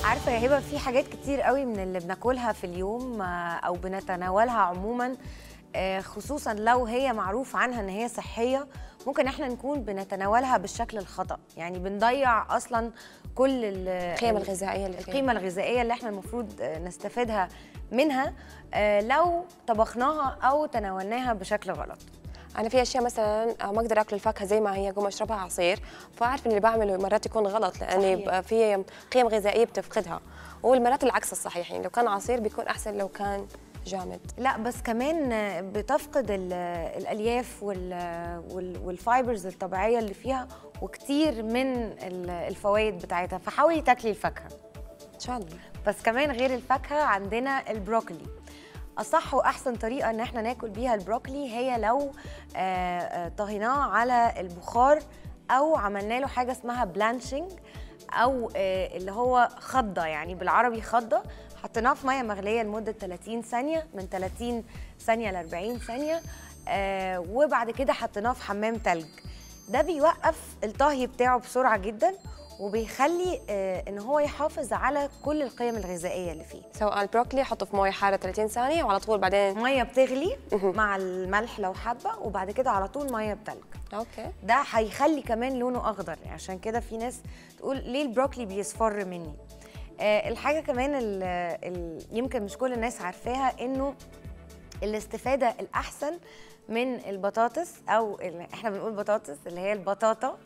عارفه يا هبه في حاجات كتير قوي من اللي بناكلها في اليوم آه، او بنتناولها عموما آه، خصوصا لو هي معروف عنها ان هي صحيه ممكن احنا نكون بنتناولها بالشكل الخطا يعني بنضيع اصلا كل ال- القيم الغذائيه اللي فيها القيمه الغذائيه اللي احنا المفروض آه، نستفيدها منها آه، لو طبخناها او تناولناها بشكل غلط انا في اشياء مثلا آه، ما اقدر اكل الفاكهه زي ما هي اقوم اشربها عصير فاعرف ان اللي بعمله مرات يكون غلط لاني صحيح. بقى في قيم غذائيه بتفقدها والمرات العكس الصحيح يعني لو كان عصير بيكون احسن لو كان جامد لا بس كمان آه، بتفقد ال- الالياف وال- وال- والفايبرز الطبيعيه اللي فيها وكتير من ال- الفوائد بتاعتها فحاولي تاكلي الفاكهه ان شاء الله بس كمان غير الفاكهه عندنا البروكلي اصح واحسن طريقه ان احنا ناكل بيها البروكلي هي لو آه، آه، طهيناه على البخار او عملنا له حاجه اسمها بلانشنج او آه، اللي هو خضه يعني بالعربي خضه حطيناه في ميه مغليه لمده 30 ثانيه من 30 ثانيه ل 40 ثانيه آه، وبعد كده حطيناه في حمام تلج ده بيوقف الطهي بتاعه بسرعه جدا وبيخلي آه، ان هو يحافظ على كل القيم الغذائيه اللي فيه سواء البروكلي حطه في مويه حاره 30 ثانيه وعلى طول بعدين ميه بتغلي مهم. مع الملح لو حابه وبعد كده على طول ميه بتلج اوكي ده هيخلي كمان لونه اخضر يعني عشان كده في ناس تقول ليه البروكلي بيصفر مني آه الحاجه كمان ال ال يمكن مش كل الناس عارفاها انه الاستفاده الاحسن من البطاطس او ال- احنا بنقول بطاطس اللي هي البطاطا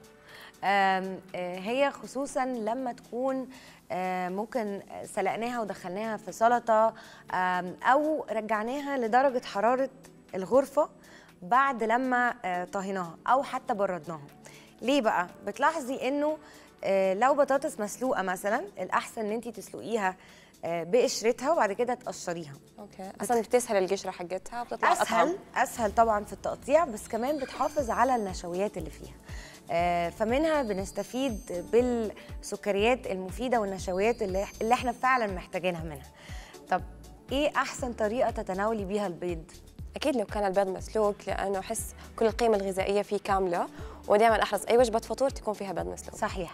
آم، آه، هي خصوصا لما تكون آه، ممكن سلقناها ودخلناها في سلطه آم، او رجعناها لدرجه حراره الغرفه بعد لما آه، طهيناها او حتى بردناها ليه بقى بتلاحظي انه آه، لو بطاطس مسلوقه مثلا الاحسن ان انت تسلقيها آه، بقشرتها وبعد كده تقشريها اوكي اصلا بتسهل القشره حقتها وبتطلع اسهل اطعم اسهل طبعا في التقطيع بس كمان بتحافظ على النشويات اللي فيها آه، فمنها بنستفيد بالسكريات المفيده والنشويات اللي اللي احنا فعلا محتاجينها منها طب ايه احسن طريقه تتناولي بيها البيض اكيد لو كان البيض مسلوق لانه احس كل القيمه الغذائيه فيه كامله ودائما احرص اي وجبه فطور تكون فيها بيض مسلوق صحيح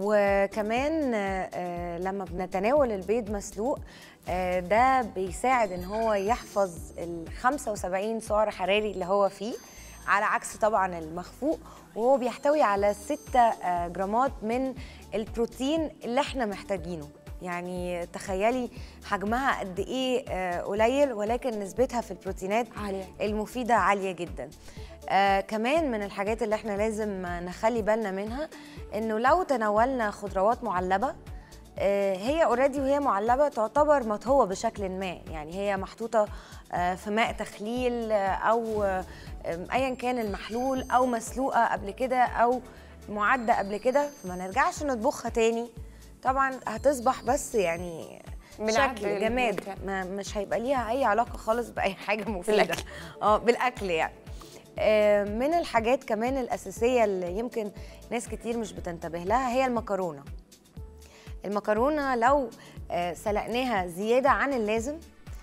وكمان آه، آه، لما بنتناول البيض مسلوق آه، ده بيساعد ان هو يحفظ ال 75 سعر حراري اللي هو فيه على عكس طبعا المخفوق وهو بيحتوي على 6 آه، جرامات من البروتين اللي احنا محتاجينه يعني تخيلي حجمها قد ايه آه، قليل ولكن نسبتها في البروتينات عالية. المفيدة عالية جدا آه كمان من الحاجات اللي احنا لازم نخلي بالنا منها انه لو تناولنا خضروات معلبة آه هي اوريدي وهي معلبة تعتبر مطهوة بشكل ما يعني هي محطوطة آه في ماء تخليل آه او آه ايا كان المحلول او مسلوقة قبل كده او معدة قبل كده فما نرجعش نطبخها تاني طبعا هتصبح بس يعني بالعقل شكل جماد الممتع. ما مش هيبقى ليها اي علاقه خالص باي حاجه مفيده بالأكل. اه بالاكل يعني آه، من الحاجات كمان الاساسيه اللي يمكن ناس كتير مش بتنتبه لها هي المكرونه المكرونه لو آه، سلقناها زياده عن اللازم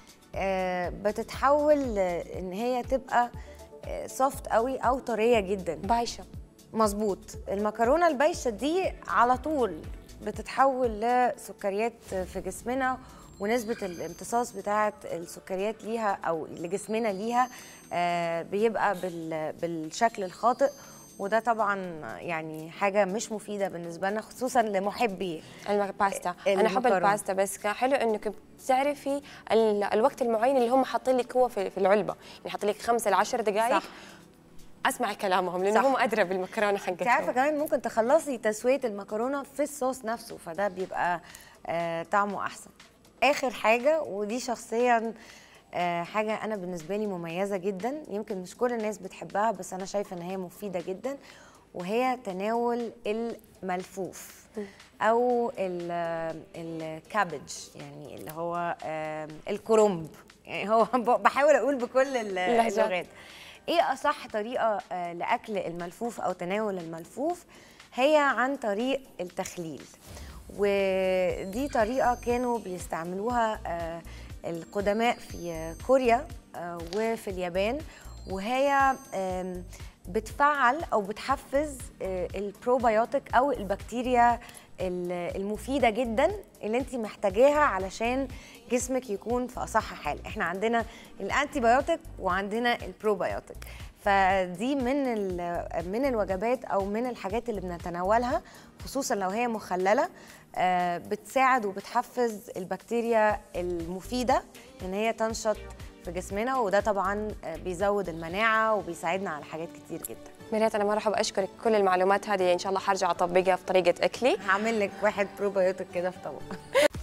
آه، بتتحول آه، ان هي تبقى سوفت قوي او طريه جدا بايشه مظبوط المكرونه البايشه دي على طول بتتحول لسكريات في جسمنا ونسبه الامتصاص بتاعه السكريات ليها او لجسمنا ليها آه، بيبقى بال- بالشكل الخاطئ وده طبعا يعني حاجه مش مفيده بالنسبه لنا خصوصا لمحبي الباستا انا احب المكرونة. الباستا بس كان حلو انك بتعرفي ال- الوقت المعين اللي هم حاطين لك هو في في العلبه يعني حاطين لك خمسة ل 10 دقائق صح. اسمع كلامهم لانه صح. هم ادرى بالمكرونه انت عارفه حقتهم كمان ممكن تخلصي تسويه المكرونه في الصوص نفسه فده بيبقى آه طعمه احسن اخر حاجه ودي شخصيا آه حاجه انا بالنسبه لي مميزه جدا يمكن مش كل الناس بتحبها بس انا شايفه ان هي مفيده جدا وهي تناول الملفوف او ال- الكابج يعني اللي هو آه الكرنب يعني هو بحاول اقول بكل ال- اللهجات. اللغات ايه اصح طريقه آه، لاكل الملفوف او تناول الملفوف هي عن طريق التخليل ودي طريقه كانوا بيستعملوها آه، القدماء في كوريا آه، وفي اليابان وهي آم، بتفعل او بتحفز آه، البروبايوتيك او البكتيريا ال- المفيده جدا اللي انت محتاجاها علشان جسمك يكون في اصح حال احنا عندنا الانتي بايوتيك وعندنا البروبايوتيك فدي من ال- من الوجبات او من الحاجات اللي بنتناولها خصوصا لو هي مخلله آه، بتساعد وبتحفز البكتيريا المفيده ان هي تنشط في جسمنا وده طبعا آه، بيزود المناعه وبيساعدنا على حاجات كتير جدا مريت انا مره اشكرك كل المعلومات هذه ان شاء الله حرجع اطبقها في طريقه اكلي هعمل لك واحد بروبايوتيك كده في طبق